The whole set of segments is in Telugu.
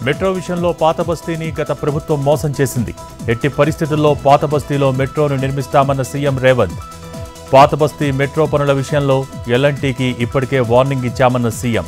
మెట్రో విషయంలో పాత బస్తీని గత ప్రభుత్వం మోసం చేసింది ఎట్టి పరిస్థితుల్లో పాత బస్తీలో మెట్రోను నిర్మిస్తామన్న సీఎం రేవంత్ పాత బస్తీ మెట్రో పనుల విషయంలో ఎల్ఎన్టీకి ఇప్పటికే వార్నింగ్ ఇచ్చామన్న సీఎం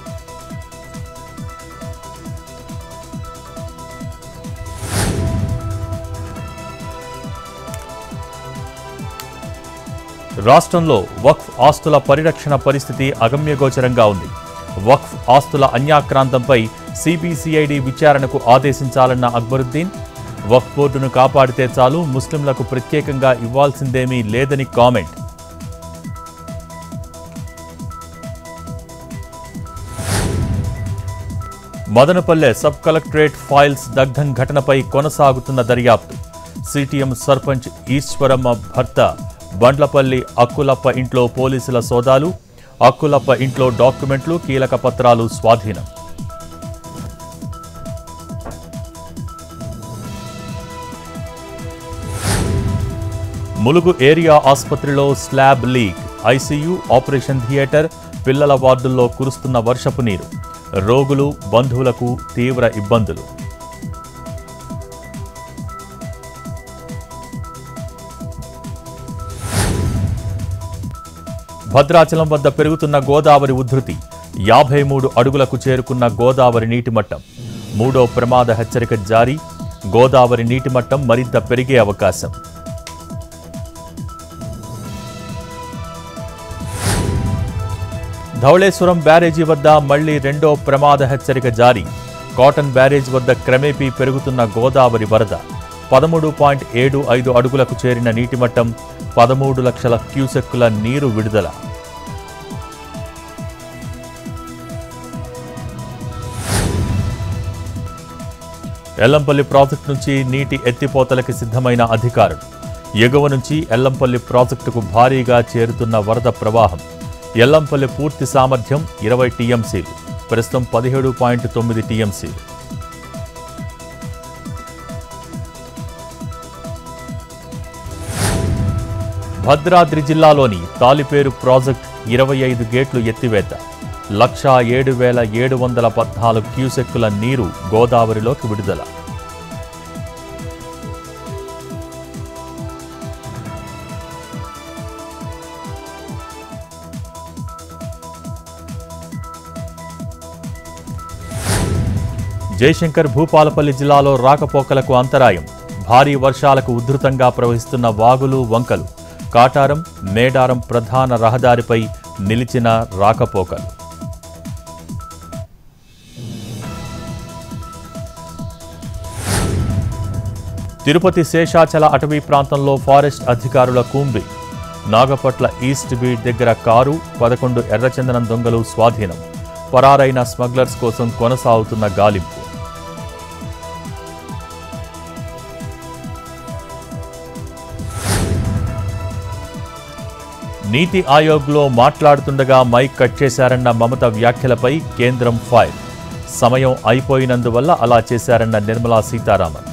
రాష్ట్రంలో వక్ఫ్ ఆస్తుల పరిరక్షణ పరిస్థితి అగమ్యగోచరంగా ఉంది వక్ఫ్ ఆస్తుల అన్యాక్రాంతంపై సిబిసిఐడి విచారణకు ఆదేశించాలన్న అక్బరుద్దీన్ వక్ఫ్ బోర్డును కాపాడితే చాలు ముస్లింలకు ప్రత్యేకంగా ఇవ్వాల్సిందేమీ లేదని comment Madanapalle sub collectorate files దగ్ధం ఘటనపై కొనసాగుతున్న దర్యాప్తు సిటిఎం సర్పంచ్ ఈశ్వరమ్మ భర్త బండ్లపల్లి అక్కులప్ప ఇంట్లో పోలీసుల సోదాలు అక్కులప్ప ఇంట్లో డాక్యుమెంట్లు కీలక పత్రాలు స్వాధీనం ములుగు ఏరియా ఆసుపత్రిలో slab leak ICU operation theatre పిల్లల వార్డుల్లో కురుస్తున్న వర్షపు నీరు రోగులు బంధువులకు తీవ్ర ఇబ్బందులు భద్రాచలం వద్ద పెరుగుతున్న గోదావరి ఉధృతి యాభై మూడు అడుగులకు చేరుకున్న గోదావరి నీటిమట్టం మూడో ప్రమాద హెచ్చరిక జారీ గోదావరి నీటిమట్టం మరింత పెరిగే అవకాశం ధవళేశ్వరం బ్యారేజీ వద్ద మళ్లీ రెండో ప్రమాద హెచ్చరిక జారీ కాటన్ బ్యారేజ్ వద్ద క్రమేపీ పెరుగుతున్న గోదావరి వరద పదమూడు పాయింట్ ఏడు ఐదు అడుగులకు చేరిన నీటిమట్టం పదమూడు లక్షల క్యూసెక్కుల నీరు విడుదల ఎల్లంపల్లి ప్రాజెక్టు నుంచి నీటి ఎత్తిపోతలకి సిద్ధమైన అధికారులు ఎగువ నుంచి ఎల్లంపల్లి ప్రాజెక్టుకు భారీగా చేరుతున్న వరద ప్రవాహం ఎల్లంపల్లి పూర్తి సామర్థ్యం ఇరవై టీఎంసీలు ప్రస్తుతం పదిహేడు పాయింట్ తొమ్మిది టీఎంసీలు భద్రాద్రి జిల్లాలోని తాలిపేరు ప్రాజెక్ట్ ఇరవై ఐదు గేట్లు ఎత్తివేత లక్షా ఏడు వేల ఏడు వందల పద్నాలుగు క్యూసెక్కుల నీరు గోదావరిలోకి విడుదల జయశంకర్ భూపాలపల్లి జిల్లాలో రాకపోకలకు అంతరాయం భారీ వర్షాలకు ఉధృతంగా ప్రవహిస్తున్న వాగులు వంకలు కాటారం మేడారం ప్రధాన రహదారిపై నిలిచిన రాకపోకలు తిరుపతి శేషాచల అటవీ ప్రాంతంలో ఫారెస్ట్ అధికారుల కూంబి నాగపట్ల ఈస్ట్ బీట్ దగ్గర కారు పదకొండు ఎర్రచందనం దొంగలు స్వాధీనం పరారైన స్మగ్లర్స్ కోసం కొనసాగుతున్న గాలింపు నీతి ఆయోగ్లో మాట్లాడుతుండగా మైక్ కట్ చేశారన్న మమత వ్యాఖ్యలపై కేంద్రం ఫైర్ సమయం అయిపోయినందువల్ల అలా చేశారన్న నిర్మలా సీతారామన్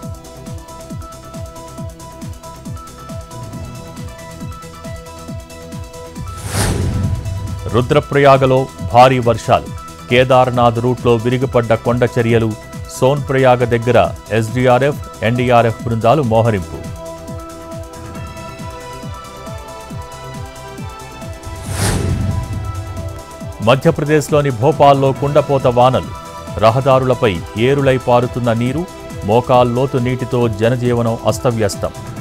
రుద్రప్రయాగలో భారీ వర్షాలు కేదార్నాథ్ రూట్లో విరిగిపడ్డ కొండ చర్యలు సోన్ప్రయాగ దగ్గర ఎస్డీఆర్ఎఫ్ ఎన్డీఆర్ఎఫ్ బృందాలు మోహరింపు మధ్యప్రదేశ్లోని భోపాల్లో కుండపోత వానలు రహదారులపై ఏరులై పారుతున్న నీరు మోకాల్లోతు నీటితో జనజీవనం అస్తవ్యస్తం